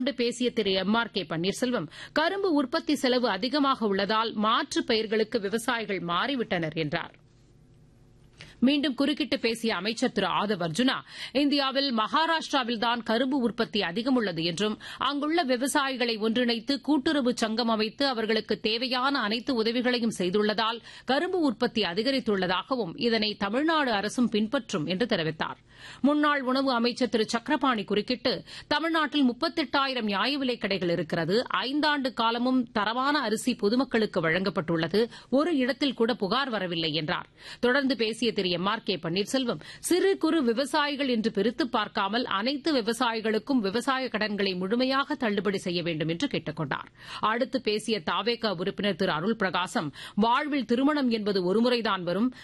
பேசிய திரு M R K Panneerselvam கரும்பு உற்பத்தி செலவு அதிகமாக உள்ளதால் மாற்று பயிர்களுக்கு விவசாயிகள் மாறிவிட்டனர் என்றார் மீண்டும் குறுக்கிட்டு பேசிய அமைச்சர் திரு ஆதவ் அர்ஜுனா இந்தியாவில் மகாராஷ்டிராவில்தான் கரும்பு உற்பத்தி அதிகம் உள்ளது என்றும் அங்குள்ள விவசாயிகளை ஒன்றிணைத்து கூட்டுறவு சங்கம் அமைத்து அவர்களுக்கு தேவையான அனைத்து உதவிகளையும் செய்துள்ளதால் கரும்பு உற்பத்தி அதிகரித்துள்ளதாகவும் இதனை தமிழ்நாடு அரசும் பின்பற்றும் என்று தெரிவித்தார் முன்னாள் உணவு அமைச்சர் திரு சக்கரபாணி குறுக்கிட்டு தமிழ்நாட்டில் முப்பத்தெட்டாயிரம் நியாய விலைக் கடைகள் இருக்கிறது ஐந்தாண்டு காலமும் தரமான அரிசி பொதுமக்களுக்கு வழங்கப்பட்டுள்ளது ஒரு இடத்தில் கூட புகார் வரவில்லை என்றார் தொடர்ந்து பேசிய திரு எம் ஆர் கே பன்னீர்செல்வம் சிறு குறு விவசாயிகள் என்று பிரித்து பார்க்காமல் அனைத்து விவசாயிகளுக்கும் விவசாய கடன்களை முழுமையாக தள்ளுபடி செய்ய வேண்டும் என்று கேட்டுக் கொண்டார் அடுத்து பேசிய தாவேகா உறுப்பினர் திரு அருள் பிரகாசம் வாழ்வில் திருமணம் என்பது ஒருமுறைதான் வரும்